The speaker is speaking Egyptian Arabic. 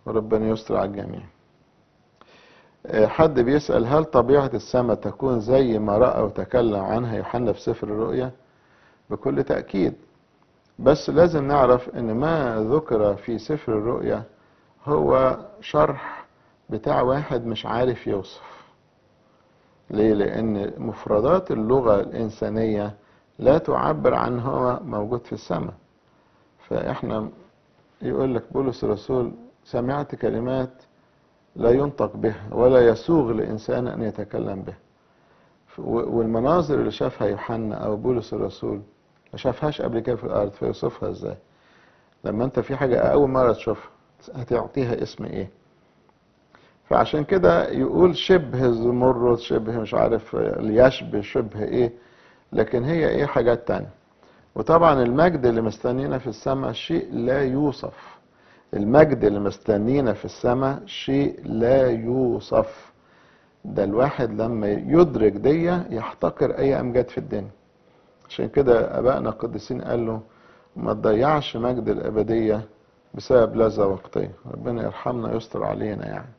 وربنا يستر على الجميع آه، حد بيسأل هل طبيعة السماء تكون زي ما رأى وتكلم عنها يوحنا في سفر الرؤيا بكل تأكيد بس لازم نعرف ان ما ذكر في سفر الرؤيا هو شرح بتاع واحد مش عارف يوصف ليه لان مفردات اللغة الانسانية لا تعبر عن هو موجود في السماء فاحنا يقول لك بولس الرسول سمعت كلمات لا ينطق بها ولا يسوغ لإنسان أن يتكلم بها والمناظر اللي شافها يوحنا أو بولس الرسول ما شافهاش قبل كده في الأرض فيوصفها إزاي لما أنت في حاجة أول مرة تشوفها هتعطيها اسم إيه فعشان كده يقول شبه زمرد شبه مش عارف يشبه شبه إيه لكن هي إيه حاجات تانية وطبعا المجد اللي مستنينا في السماء شيء لا يوصف المجد اللي مستنينا في السماء شيء لا يوصف ده الواحد لما يدرك دي يحتقر اي امجاد في الدنيا عشان كده ابائنا القديسين قالوا ما تضيعش مجد الابديه بسبب لذه وقتيه ربنا يرحمنا يستر علينا يعني